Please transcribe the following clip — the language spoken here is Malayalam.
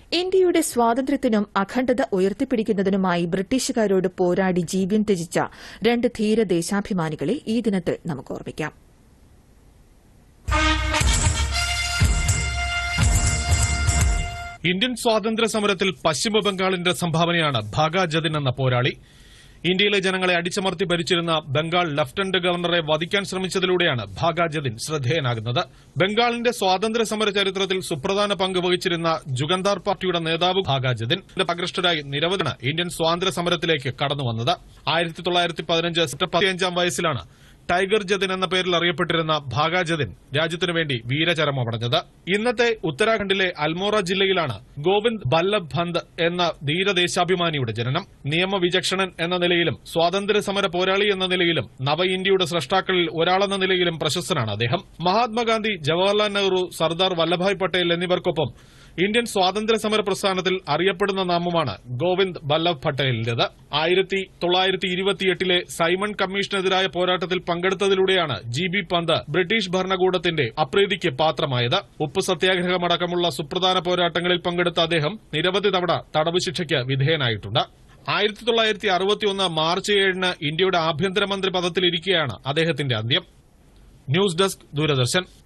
ഇന്ത്യയുടെ സ്വാതന്ത്ര്യത്തിനും അഖണ്ഡത ഉയർത്തിപ്പിടിക്കുന്നതിനുമായി ബ്രിട്ടീഷുകാരോട് പോരാടി ജീവൻ ത്യജിച്ച രണ്ട് ധീര ദേശാഭിമാനികളെ ഈ ദിനത്തിൽ നമുക്ക് ഓർമ്മിക്കാം ഇന്ത്യൻ സ്വാതന്ത്ര്യ സമരത്തിൽ പശ്ചിമബംഗാളിന്റെ സംഭാവനയാണ് ഭാഗ ജതിൻ എന്ന പോരാളി ഇന്ത്യയിലെ ജനങ്ങളെ അടിച്ചമർത്തി ഭരിച്ചിരുന്ന ബംഗാൾ ലഫ്റ്റനന്റ് ഗവർണറെ വധിക്കാൻ ശ്രമിച്ചതിലൂടെയാണ് ഭാഗ ജതിൻ ശ്രദ്ധേയനാകുന്നത് ബംഗാളിന്റെ സ്വാതന്ത്ര്യ സമര ചരിത്രത്തിൽ സുപ്രധാന പങ്ക് വഹിച്ചിരുന്ന ജുഗന്താർ പാർട്ടിയുടെ നേതാവ് ഭാഗ ജതിൻ ആകൃഷ്ടരായി നിരവധി ഇന്ത്യൻ സ്വാതന്ത്ര്യ സമരത്തിലേക്ക് കടന്നുവന്നത് ആയിരത്തി തൊള്ളായിരത്തി പതിനഞ്ച് സെപ്റ്റംബർ പതിനഞ്ചാം വയസ്സിലാണ് ടൈഗർ ജതിൻ എന്ന പേരിൽ അറിയപ്പെട്ടിരുന്ന ഭാഗ ജതിൻ രാജ്യത്തിനു വേണ്ടി വീരചരമമടഞ്ഞത് ഇന്നത്തെ ഉത്തരാഖണ്ഡിലെ അൽമോറ ജില്ലയിലാണ് ഗോവിന്ദ് ബല്ലഭ് ഭന്ത് എന്ന ധീരദേശാഭിമാനിയുടെ ജനനം നിയമവിചക്ഷണൻ എന്ന നിലയിലും സ്വാതന്ത്ര്യ സമര പോരാളി എന്ന നിലയിലും നവ ഇന്ത്യയുടെ സ്രഷ്ടാക്കളിൽ ഒരാളെന്ന നിലയിലും പ്രശസ്തനാണ് അദ്ദേഹം മഹാത്മാഗാന്ധി ജവഹർലാൽ നെഹ്റു സർദാർ വല്ലഭായ് പട്ടേൽ എന്നിവർക്കൊപ്പം ഇന്ത്യൻ സ്വാതന്ത്ര്യ സമര പ്രസ്ഥാനത്തിൽ അറിയപ്പെടുന്ന നാമമാണ് ഗോവിന്ദ് ബല്ലഭ് പട്ടേലിന്റേത് ആയിരത്തി തൊള്ളായിരത്തി ഇരുപത്തിയെട്ടിലെ സൈമൺ കമ്മീഷനെതിരായ പോരാട്ടത്തിൽ പങ്കെടുത്തതിലൂടെയാണ് ജി ബി പന്ത് ബ്രിട്ടീഷ് ഭരണകൂടത്തിന്റെ അപ്രീതിക്ക് പാത്രമായത് ഉപ്പ് സത്യാഗ്രഹമടക്കമുള്ള സുപ്രധാന പോരാട്ടങ്ങളിൽ പങ്കെടുത്ത അദ്ദേഹം നിരവധി തവണ തടവ് ശിക്ഷയ്ക്ക് വിധേയനായിട്ടുണ്ട് ആയിരത്തി തൊള്ളായിരത്തി അറുപത്തിയൊന്ന് മാർച്ച് ഏഴിന് ഇന്ത്യയുടെ ആഭ്യന്തരമന്ത്രി പദത്തിലിരിക്കെയാണ് അദ്ദേഹത്തിന്റെ അന്ത്യം ന്യൂസ് ഡെസ്ക് ദൂരദർശൻ